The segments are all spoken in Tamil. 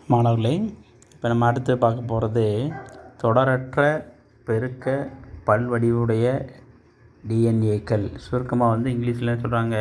மாணவர்களே இப்போ நம்ம அடுத்து பார்க்க போகிறது தொடரற்ற பெருக்க பல்வடிவுடைய டிஎன்ஏக்கள் சுருக்கமாக வந்து இங்கிலீஷில் சொல்கிறாங்க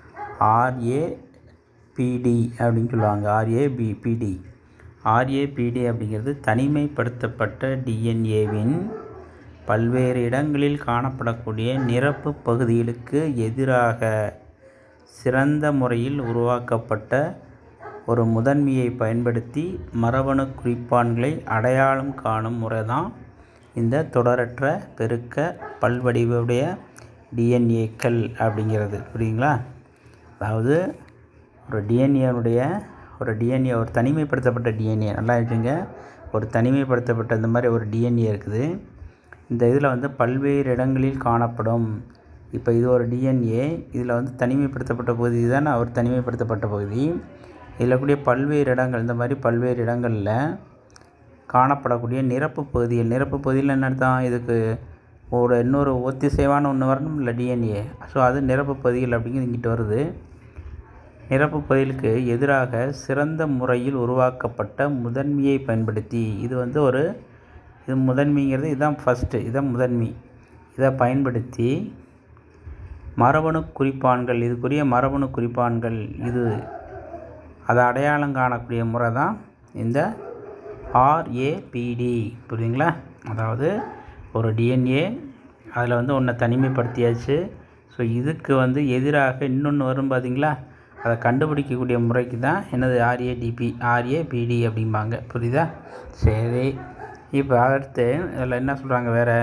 ஆர்ஏபிடி அப்படின்னு சொல்லுவாங்க ஆர்ஏபிபிடி ஆர்ஏபிடி அப்படிங்கிறது தனிமைப்படுத்தப்பட்ட டிஎன்ஏவின் பல்வேறு இடங்களில் காணப்படக்கூடிய நிரப்பு பகுதிகளுக்கு எதிராக சிறந்த முறையில் உருவாக்கப்பட்ட ஒரு முதன்மையை பயன்படுத்தி மரபணு குறிப்பான்களை அடையாளம் காணும் முறை தான் இந்த தொடரற்ற பெருக்க பல்வடிவுடைய டிஎன்ஏக்கள் அப்படிங்கிறது புரியுங்களா அதாவது ஒரு டிஎன்ஏனுடைய ஒரு டிஎன்ஏ ஒரு தனிமைப்படுத்தப்பட்ட டிஎன்ஏ நல்லா வச்சுங்க ஒரு தனிமைப்படுத்தப்பட்ட இந்த மாதிரி ஒரு டிஎன்ஏ இருக்குது இந்த இதில் வந்து பல்வேறு இடங்களில் காணப்படும் இப்போ இது ஒரு டிஎன்ஏ இதில் வந்து தனிமைப்படுத்தப்பட்ட பகுதி தானே ஒரு தனிமைப்படுத்தப்பட்ட பகுதி இதில் கூடிய பல்வேறு இடங்கள் இந்த மாதிரி பல்வேறு இடங்களில் காணப்படக்கூடிய நிரப்பு பகுதிகள் நிரப்பு பகுதியில் என்ன அர்த்தம் இதுக்கு ஒரு இன்னொரு ஒத்திசைவான ஒன்று வரணும் இல்லை டிஎன்ஏ ஸோ அது நிரப்பு பகுதிகள் அப்படிங்கிறது இங்கிட்டு வருது நிரப்பு பகுதிகளுக்கு எதிராக சிறந்த முறையில் உருவாக்கப்பட்ட முதன்மையை பயன்படுத்தி இது வந்து ஒரு இது முதன்மைங்கிறது இதுதான் ஃபஸ்ட்டு இதுதான் முதன்மை இதை பயன்படுத்தி மரபணு குறிப்பான்கள் இதுக்குரிய மரபணு குறிப்பான்கள் இது அதை அடையாளம் காணக்கூடிய முறை தான் இந்த ஆர்ஏபிடி புரியுதுங்களா அதாவது ஒரு டிஎன்ஏ அதில் வந்து ஒன்றை தனிமைப்படுத்தியாச்சு ஸோ இதுக்கு வந்து எதிராக இன்னொன்று வரும் பார்த்தீங்களா அதை கண்டுபிடிக்கக்கூடிய முறைக்கு தான் என்னது ஆர்ஏடிபி ஆர்ஏபிடி அப்படிம்பாங்க புரியுதா சரி இப்போ அடுத்து இதில் என்ன சொல்கிறாங்க வேறு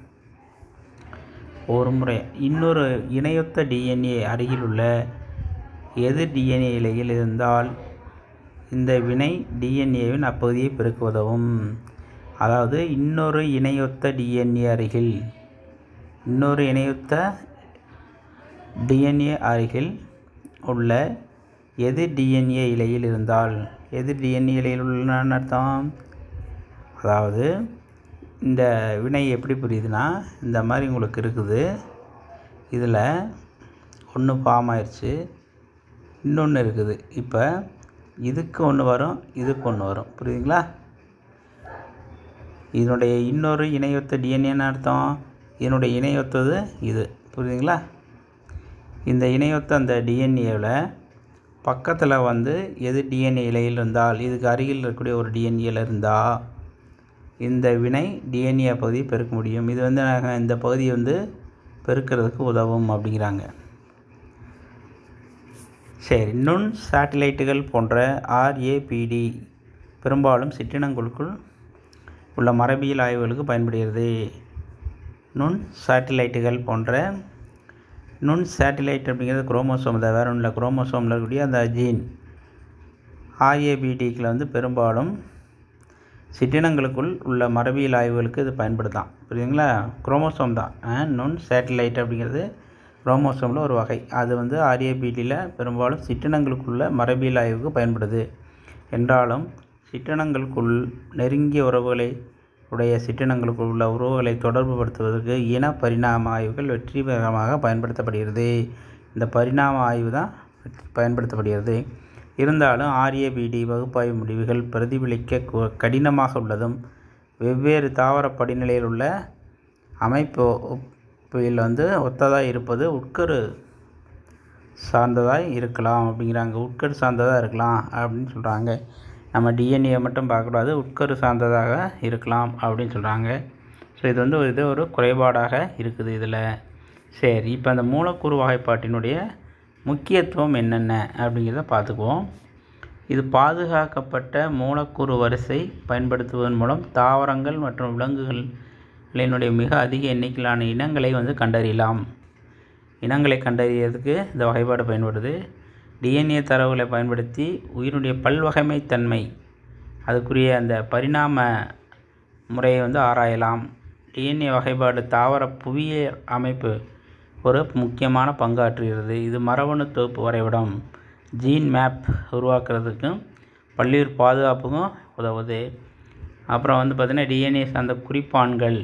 ஒரு முறை இன்னொரு இணையொத்த டிஎன்ஏ அருகில் உள்ள எது டிஎன்ஏ இலையில் இருந்தால் இந்த வினை டிஎன்ஏவின் அப்பகுதியை பெருக்க உதவும் அதாவது இன்னொரு இணையொத்த டிஎன்ஏ அருகில் இன்னொரு இணையொத்த டிஎன்ஏ அருகில் உள்ள எது டிஎன்ஏ இலையில் இருந்தால் எது டிஎன்ஏ இலையில் உள்ள அர்த்தம் அதாவது இந்த வினை எப்படி புரியுதுன்னா இந்த மாதிரி உங்களுக்கு இருக்குது இதில் ஒன்று ஃபார்ம் ஆயிடுச்சு இன்னொன்று இருக்குது இப்போ இதுக்கு ஒன்று வரும் இதுக்கு ஒன்று வரும் புரியுதுங்களா இதனுடைய இன்னொரு இணையொத்த டிஎன்ஏன்னு அர்த்தம் இதனுடைய இணையொத்தது இது புரியுதுங்களா இந்த இணையொத்த அந்த டிஎன்ஏவில் பக்கத்தில் வந்து எது டிஎன்ஏ இலையில் இருந்தால் இதுக்கு அருகில் இருக்கக்கூடிய ஒரு டிஎன்ஏல இருந்தால் இந்த வினை டிஎன்ஏ பகுதியை பெருக்க முடியும் இது வந்து இந்த பகுதியை வந்து பெருக்கிறதுக்கு உதவும் அப்படிங்கிறாங்க சரி நுண் சேட்டிலைட்டுகள் போன்ற ஆர்ஏபிடி பெரும்பாலும் சிற்றினங்களுக்குள் உள்ள மரபியல் ஆய்வுகளுக்கு பயன்படுகிறது நுண் சேட்டிலைட்டுகள் போன்ற நுண் சேட்டிலைட் அப்படிங்கிறது குரோமோசோம் தான் வேறு ஒன்றும் இல்லை குரோமோசோமில் இருக்கக்கூடிய அந்த ஜீன் ஆர்ஏபிடிக்கில் வந்து பெரும்பாலும் சிற்றினங்களுக்குள் உள்ள மரபியல் ஆய்வுகளுக்கு இது பயன்படுத்தான் புரியுதுங்களா குரோமோசோம் தான் நுண் சேட்டிலைட் அப்படிங்கிறது குரோமோசோமில் ஒரு வகை அது வந்து ஆர்ஏபிடியில் பெரும்பாலும் சிற்றினங்களுக்குள்ள மரபியல் ஆய்வுக்கு பயன்படுது என்றாலும் சிற்றினங்களுக்குள் நெருங்கிய உறவுகளை உடைய சிற்றினங்களுக்குள் உள்ள உறவுகளை தொடர்புபடுத்துவதற்கு இன பரிணாம ஆய்வுகள் வெற்றிகரமாக பயன்படுத்தப்படுகிறது இந்த பரிணாம ஆய்வு தான் பயன்படுத்தப்படுகிறது இருந்தாலும் ஆர்ஏபிடி பகுப்பாய்வு முடிவுகள் பிரதிபலிக்க கடினமாக உள்ளதும் வெவ்வேறு தாவர படிநிலையில் உள்ள அமைப்பில் வந்து ஒத்ததாக இருப்பது உட்கரு சார்ந்ததாக இருக்கலாம் அப்படிங்கிறாங்க உட்கரு சார்ந்ததாக இருக்கலாம் அப்படின்னு சொல்கிறாங்க நம்ம டிஎன்ஏ மட்டும் பார்க்கக்கூடாது உட்கரு சார்ந்ததாக இருக்கலாம் அப்படின்னு சொல்கிறாங்க ஸோ இது வந்து ஒரு இது ஒரு குறைபாடாக இருக்குது இதில் சரி இப்போ அந்த மூலக்கூறு வகைப்பாட்டினுடைய முக்கியத்துவம் என்னென்ன அப்படிங்கிறத பார்த்துக்குவோம் இது பாதுகாக்கப்பட்ட மூலக்கூறு வரிசை பயன்படுத்துவதன் மூலம் தாவரங்கள் மற்றும் விலங்குகளினுடைய மிக அதிக எண்ணிக்கையிலான இனங்களை வந்து கண்டறியலாம் இனங்களை கண்டறியறதுக்கு இந்த வகைப்பாடு பயன்படுது டிஎன்ஏ தரவுகளை பயன்படுத்தி உயிருடைய பல்வகைமைத்தன்மை அதுக்குரிய அந்த பரிணாம முறையை வந்து ஆராயலாம் டிஎன்ஏ வகைப்பாடு தாவர புவியியல் அமைப்பு ஒரு முக்கியமான பங்காற்றுகிறது இது மரபணு தொகுப்பு வரைபடம் ஜீன் மேப் உருவாக்குறதுக்கும் பல்லுயிர் பாதுகாப்புக்கும் உதவுது அப்புறம் வந்து பார்த்திங்கன்னா டிஎன்ஏ சார்ந்த குறிப்பான்கள்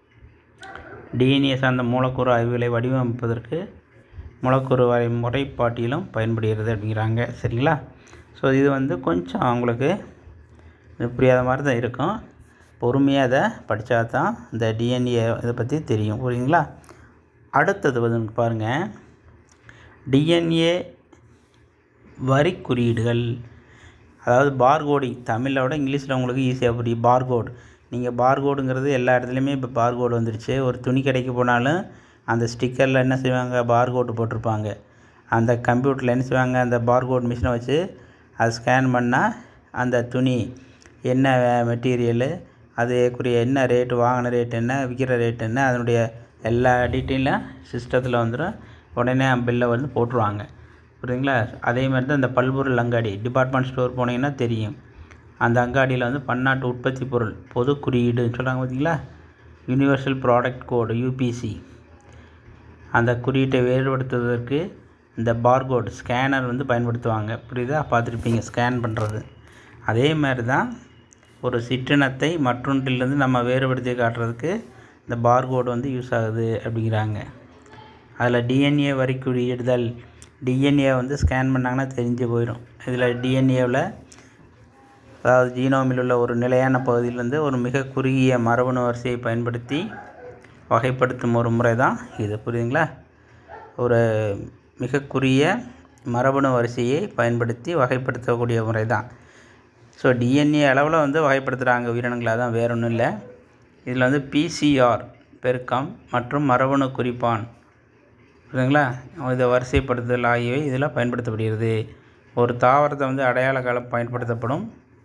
டிஎன்ஏ சார்ந்த மூலக்கூறு ஆய்வுகளை வடிவமைப்பதற்கு மூலக்கூறு வரை முறைப்பாட்டியலும் பயன்படுகிறது அப்படிங்கிறாங்க சரிங்களா ஸோ இது வந்து கொஞ்சம் உங்களுக்கு இது புரியாத மாதிரி தான் இருக்கும் பொறுமையாக அதை படித்தா தான் இந்த டிஎன்ஏ இதை பற்றி தெரியும் புரியுங்களா அடுத்தது வந்து பாருங்கள் டிஎன்ஏ வரி குறியீடுகள் அதாவது பார்கோடிங் தமிழை விட இங்கிலீஷில் உங்களுக்கு ஈஸியாக புரியும் பார்கோடு நீங்கள் பார்கோடுங்கிறது எல்லா இடத்துலையுமே இப்போ பார்கோடு வந்துருச்சு ஒரு துணி கடைக்கு போனாலும் அந்த ஸ்டிக்கரில் என்ன செய்வாங்க பார்கோடு போட்டிருப்பாங்க அந்த கம்ப்யூட்டரில் என்ன செய்வாங்க அந்த பார்கோட் மிஷினை வச்சு அதை ஸ்கேன் பண்ணால் அந்த துணி என்ன மெட்டீரியலு அதுக்குரிய என்ன ரேட்டு வாங்கின ரேட் என்ன விற்கிற ரேட் என்ன அதனுடைய எல்லா டீட்டெயிலும் சிஸ்டத்தில் வந்துடும் உடனே பில்லை வந்து போட்டுருவாங்க புரியுதுங்களா அதே மாதிரி தான் இந்த பல்பொருள் அங்காடி டிபார்ட்மெண்ட் ஸ்டோர் போனீங்கன்னா தெரியும் அந்த அங்காடியில் வந்து பன்னாட்டு உற்பத்தி பொருள் பொது குறியீடுன்னு சொல்கிறாங்க பார்த்தீங்களா யூனிவர்சல் ப்ராடக்ட் கோடு யூபிசி அந்த குறியீட்டை வேறுபடுத்துவதற்கு இந்த பார்கோட் ஸ்கேனர் வந்து பயன்படுத்துவாங்க புரியுதா பார்த்துருப்பீங்க ஸ்கேன் பண்ணுறது அதே மாதிரி தான் ஒரு சிற்றினத்தை மற்றொன்றிலிருந்து நம்ம வேறுபடுத்தி காட்டுறதுக்கு இந்த பார்கோடு வந்து யூஸ் ஆகுது அப்படிங்கிறாங்க அதில் டிஎன்ஏ வரி குறியிடுதல் டிஎன்ஏ வந்து ஸ்கேன் பண்ணாங்கன்னா தெரிஞ்சு போயிடும் இதில் டிஎன்ஏவில் அதாவது ஜீனோமில் உள்ள ஒரு நிலையான பகுதியிலேருந்து ஒரு மிக குறுகிய மரபணு வரிசையை பயன்படுத்தி வகைப்படுத்தும் ஒரு முறை தான் இது புரியுதுங்களா ஒரு மிக குறுகிய மரபணு வரிசையை பயன்படுத்தி வகைப்படுத்தக்கூடிய முறை தான் ஸோ டிஎன்ஏ அளவில் வந்து வகைப்படுத்துகிறாங்க உயிரினங்களாக தான் வேற ஒன்றும் இல்லை இதில் வந்து பிசிஆர் பெருக்கம் மற்றும் மரபணு குறிப்பான் புரியுதுங்களா இதை வரிசைப்படுத்துதல் ஆகியவை இதில் பயன்படுத்தப்படுகிறது ஒரு தாவரத்தை வந்து அடையாள காலம் பயன்படுத்தப்படும்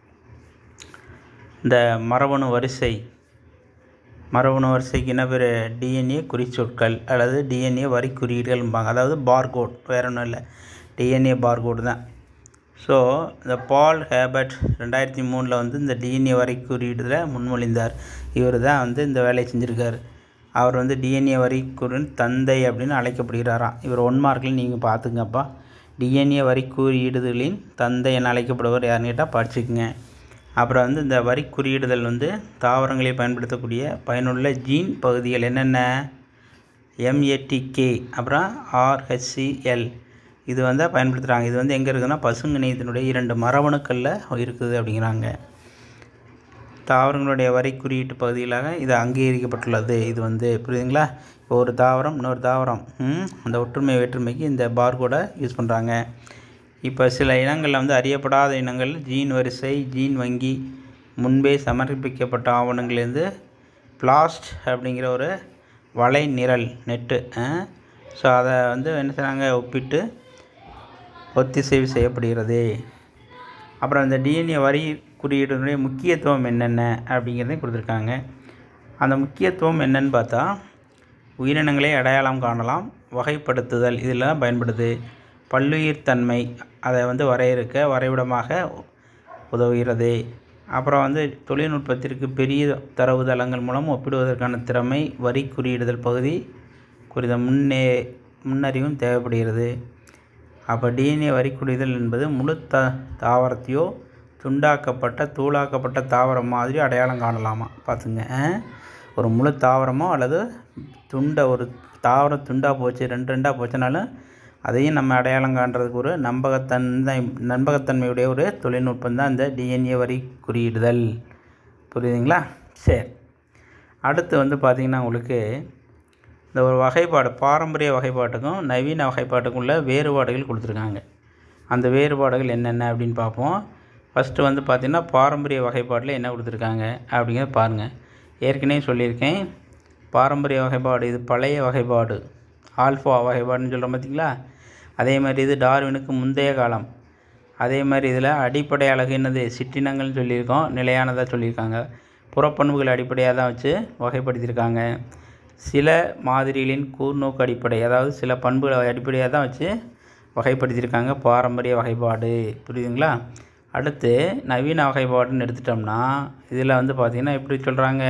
இந்த மரபணு வரிசை மரபணு வரிசைக்கு என்ன பேர் டிஎன்ஏ குறிச்சொற்கள் அல்லது டிஎன்ஏ வரி குறியீடுகள்பாங்க அதாவது பார்கோட் வேற ஒன்றும் இல்லை டிஎன்ஏ பார்கோடு தான் ஸோ இந்த பால் ஹேபர்ட் ரெண்டாயிரத்தி மூணில் வந்து இந்த டிஎன்ஏ வரி குறியீடுல முன்மொழிந்தார் இவர் தான் வந்து இந்த வேலையை செஞ்சுருக்காரு அவர் வந்து டிஎன்ஏ வரி குறின் தந்தை அப்படின்னு அழைக்கப்படுகிறாராம் இவர் ஒன் மார்க்கில் நீங்கள் பார்த்துங்கப்பா டிஎன்ஏ வரி குறியீடுதலின் தந்தை என அழைக்கப்படுவர் யாருன்னு கேட்டால் படிச்சுக்குங்க அப்புறம் வந்து இந்த வரி குறியீடுதல் வந்து தாவரங்களில் பயன்படுத்தக்கூடிய பயனுள்ள ஜீன் பகுதிகள் என்னென்ன எம்ஏடிகே அப்புறம் ஆர்ஹெச்சிஎல் இது வந்து பயன்படுத்துகிறாங்க இது வந்து எங்கே இருக்குதுன்னா பசுங்கிணையத்தினுடைய இரண்டு மரபணுக்களில் இருக்குது அப்படிங்கிறாங்க தாவரங்களுடைய வரி குறியீட்டு பகுதிகளாக இது அங்கீகரிக்கப்பட்டுள்ளது இது வந்து புரியுதுங்களா இப்போ ஒரு தாவரம் இன்னொரு தாவரம் ம், அந்த ஒற்றுமை வேற்றுமைக்கு இந்த பார்கோடை யூஸ் பண்ணுறாங்க இப்போ சில இனங்களில் வந்து அறியப்படாத இனங்கள் ஜீன் வரிசை ஜீன் வங்கி முன்பே சமர்ப்பிக்கப்பட்ட ஆவணங்கள்லேருந்து பிளாஸ்ட் அப்படிங்கிற ஒரு வலை நிரல் நெட்டு ஸோ அதை வந்து என்ன செய்றாங்க ஒப்பிட்டு ஒத்திசைவு செய்யப்படுகிறது அப்புறம் இந்த டிஎன்ஏ வரி குறியீடுடைய முக்கியத்துவம் என்னென்ன அப்படிங்கிறதையும் கொடுத்துருக்காங்க அந்த முக்கியத்துவம் என்னன்னு பார்த்தா உயிரினங்களை அடையாளம் காணலாம் வகைப்படுத்துதல் இதெல்லாம் பயன்படுது பல்லுயிர் தன்மை அதை வந்து வரையறுக்க வரைபடமாக உதவுகிறது அப்புறம் வந்து தொழில்நுட்பத்திற்கு பெரிய தரவுதளங்கள் மூலம் ஒப்பிடுவதற்கான திறமை வரி குறியிடுதல் பகுதி குறித்த முன்னே முன்னறிவும் தேவைப்படுகிறது அப்போ டிஎன்ஏ வரி குறியிடுதல் என்பது முழு த தாவரத்தையோ துண்டாக்கப்பட்ட தூளாக்கப்பட்ட தாவரம் மாதிரி அடையாளம் காணலாமா பார்த்துங்க ஆ? ஒரு முழு தாவரமோ அல்லது துண்டை ஒரு தாவரம் துண்டாக போச்சு ரெண்டு ரெண்டாக போச்சுனாலும் அதையும் நம்ம அடையாளம் காண்றதுக்கு ஒரு நம்பகத்தன்மை நம்பகத்தன்மையுடைய ஒரு தொழில்நுட்பம் தான் இந்த டிஎன்ஏ வரி குறியிடுதல் புரியுதுங்களா சரி அடுத்து வந்து பார்த்திங்கன்னா உங்களுக்கு இந்த ஒரு வகைப்பாடு பாரம்பரிய வகைப்பாட்டுக்கும் நவீன வகைப்பாட்டுக்கும் உள்ள வேறுபாடுகள் கொடுத்துருக்காங்க அந்த வேறுபாடுகள் என்னென்ன அப்படின்னு பார்ப்போம் ஃபஸ்ட்டு வந்து பார்த்திங்கன்னா பாரம்பரிய வகைப்பாட்டில் என்ன கொடுத்துருக்காங்க அப்படிங்கிறத பாருங்கள் ஏற்கனவே சொல்லியிருக்கேன் பாரம்பரிய வகைப்பாடு இது பழைய வகைப்பாடு ஆல்ஃபா வகைப்பாடுன்னு சொல்கிறோம் பார்த்தீங்களா அதே மாதிரி இது டார்வினுக்கு முந்தைய காலம் அதே மாதிரி இதில் அடிப்படை அழகு என்னது சிற்றினங்கள்னு சொல்லியிருக்கோம் நிலையானதாக சொல்லியிருக்காங்க புறப்பண்புகள் அடிப்படையாக தான் வச்சு வகைப்படுத்தியிருக்காங்க சில மாதிரிகளின் கூர்நோக்கு அடிப்படை அதாவது சில பண்புகளை அடிப்படையாக தான் வச்சு வகைப்படுத்தியிருக்காங்க பாரம்பரிய வகைப்பாடு புரியுதுங்களா அடுத்து நவீன வகைப்பாடுன்னு எடுத்துட்டோம்னா இதில் வந்து பார்த்திங்கன்னா எப்படி சொல்கிறாங்க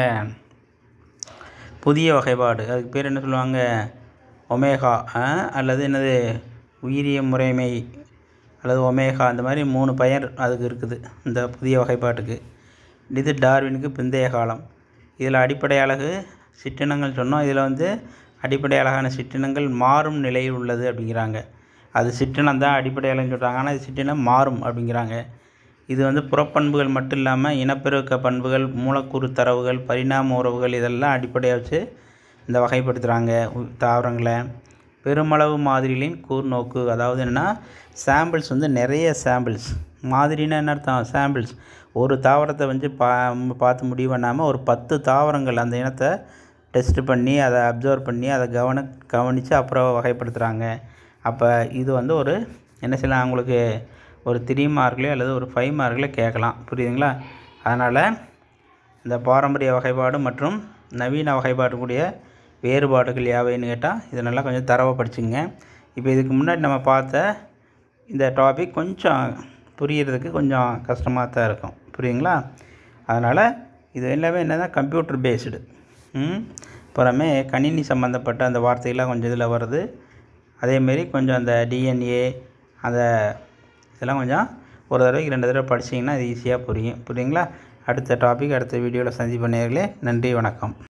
புதிய வகைப்பாடு அதுக்கு பேர் என்ன சொல்லுவாங்க ஒமேகா ஆ? அல்லது என்னது உயிரிய முறைமை அல்லது ஒமேகா அந்த மாதிரி மூணு பெயர் அதுக்கு இருக்குது இந்த புதிய வகைப்பாட்டுக்கு இது டார்வினுக்கு பிந்தைய காலம் இதில் அடிப்படை அழகு சிற்றினங்கள் சொன்னோம் இதில் வந்து அடிப்படை அழகான சிற்றினங்கள் மாறும் நிலையில் உள்ளது அப்படிங்கிறாங்க அது சிற்றினம் தான் அடிப்படை அழகுன்னு சொல்கிறாங்க ஆனால் இது சிற்றினம் மாறும் அப்படிங்கிறாங்க இது வந்து புறப்பண்புகள் மட்டும் இல்லாமல் இனப்பெருக்க பண்புகள் மூலக்கூறு தரவுகள் பரிணாம உறவுகள் இதெல்லாம் அடிப்படையாக வச்சு இந்த வகைப்படுத்துகிறாங்க உ- தாவரங்களை பெருமளவு மாதிரிகளின் கூர்நோக்கு அதாவது என்னென்னா சாம்பிள்ஸ் வந்து நிறைய சாம்பிள்ஸ் மாதிரின்னா என்ன அர்த்தம் சாம்பிள்ஸ் ஒரு தாவரத்தை வந்து பா பார்த்து முடிவு பண்ணாமல் ஒரு பத்து தாவரங்கள் அந்த இனத்தை டெஸ்ட் பண்ணி அதை அப்சர்வ் பண்ணி அதை கவன கவனித்து அப்புறம் வகைப்படுத்துகிறாங்க அப்போ இது வந்து ஒரு என்ன செய்யலாம் உங்களுக்கு ஒரு த்ரீ மார்க்லேயோ அல்லது ஒரு ஃபைவ் மார்க்கில் கேட்கலாம் புரியுதுங்களா அதனால் இந்த பாரம்பரிய வகைப்பாடு மற்றும் நவீன வகைப்பாடு கூடிய வேறுபாடுகள் யாவைன்னு கேட்டால் இதை நல்லா கொஞ்சம் தரவாக படிச்சுங்க இப்போ இதுக்கு முன்னாடி நம்ம பார்த்த இந்த டாபிக் கொஞ்சம் புரியறதுக்கு கொஞ்சம் கஷ்டமாக தான் இருக்கும் புரியுங்களா அதனால் இது எல்லாமே என்னன்னா கம்ப்யூட்டர் பேஸ்டு அப்புறமே கணினி சம்மந்தப்பட்ட அந்த வார்த்தைகள்லாம் கொஞ்சம் இதில் வருது அதேமாரி கொஞ்சம் அந்த டிஎன்ஏ அந்த இதெல்லாம் கொஞ்சம் ஒரு தடவைக்கு ரெண்டு தடவை படிச்சிங்கன்னா அது ஈஸியாக புரியும் புரியுங்களா அடுத்த டாபிக் அடுத்த வீடியோவில் சந்திப்பு நேயர்களே நன்றி வணக்கம்